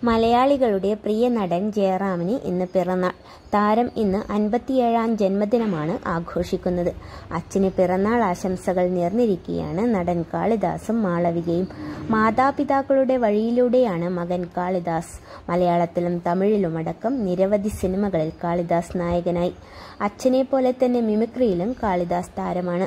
മലയാളികളുടെ പ്രിയ നടൻ ജയറാമിന് ഇന്ന് പിറന്നാൾ താരം ഇന്ന് അൻപത്തിയേഴാം ജന്മദിനമാണ് ആഘോഷിക്കുന്നത് അച്ഛന് പിറന്നാൾ ആശംസകൾ നേർന്നിരിക്കുകയാണ് നടൻ കാളിദാസും മാളവികയും മാതാപിതാക്കളുടെ വഴിയിലൂടെയാണ് മകൻ കാളിദാസ് മലയാളത്തിലും തമിഴിലുമടക്കം നിരവധി സിനിമകളിൽ കാളിദാസ് നായകനായി അച്ഛനെ പോലെ തന്നെ മിമിക്രിയിലും കാളിദാസ് താരമാണ്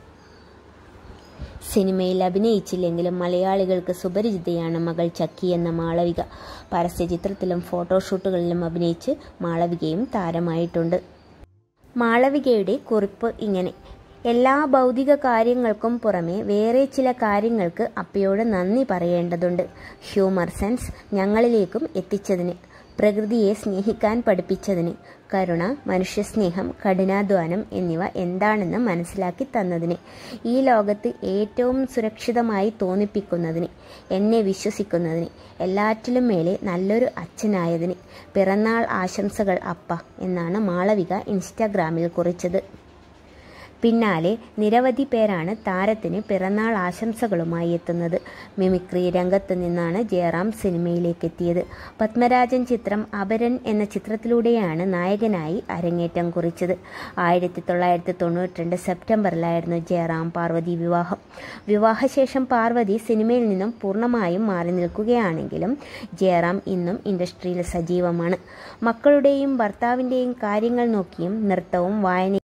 സിനിമയിൽ അഭിനയിച്ചില്ലെങ്കിലും മലയാളികൾക്ക് സുപരിചിതയാണ് മകൾ ചക്കി എന്ന മാളവിക പരസ്യചിത്രത്തിലും ഫോട്ടോഷൂട്ടുകളിലും അഭിനയിച്ച് മാളവികയും താരമായിട്ടുണ്ട് മാളവികയുടെ കുറിപ്പ് ഇങ്ങനെ എല്ലാ ഭൗതിക കാര്യങ്ങൾക്കും പുറമെ വേറെ ചില കാര്യങ്ങൾക്ക് അപ്പയോട് നന്ദി പറയേണ്ടതുണ്ട് ഹ്യൂമർ സെൻസ് ഞങ്ങളിലേക്കും എത്തിച്ചതിന് പ്രകൃതിയെ സ്നേഹിക്കാൻ പഠിപ്പിച്ചതിന് കരുണ മനുഷ്യസ്നേഹം കഠിനാധ്വാനം എന്നിവ എന്താണെന്ന് മനസ്സിലാക്കി തന്നതിന് ഈ ലോകത്ത് ഏറ്റവും സുരക്ഷിതമായി തോന്നിപ്പിക്കുന്നതിന് എന്നെ വിശ്വസിക്കുന്നതിന് എല്ലാറ്റിലും മേലെ നല്ലൊരു അച്ഛനായതിന് പിറന്നാൾ ആശംസകൾ അപ്പ എന്നാണ് മാളവിക ഇൻസ്റ്റാഗ്രാമിൽ കുറിച്ചത് പിന്നാലെ നിരവധി പേരാണ് താരത്തിന് പിറന്നാൾ ആശംസകളുമായി എത്തുന്നത് മിമിക്രി രംഗത്ത് നിന്നാണ് ജയറാം സിനിമയിലേക്ക് എത്തിയത് പത്മരാജൻ ചിത്രം അപരൻ എന്ന ചിത്രത്തിലൂടെയാണ് നായകനായി അരങ്ങേറ്റം കുറിച്ചത് ആയിരത്തി തൊള്ളായിരത്തി തൊണ്ണൂറ്റിരണ്ട് സെപ്റ്റംബറിലായിരുന്നു ജയറാം പാർവതി വിവാഹം വിവാഹശേഷം പാർവതി സിനിമയിൽ നിന്നും പൂർണ്ണമായും മാറി നിൽക്കുകയാണെങ്കിലും ജയറാം ഇന്നും ഇൻഡസ്ട്രിയിൽ സജീവമാണ് മക്കളുടെയും ഭർത്താവിൻ്റെയും കാര്യങ്ങൾ നോക്കിയും നൃത്തവും വായനയും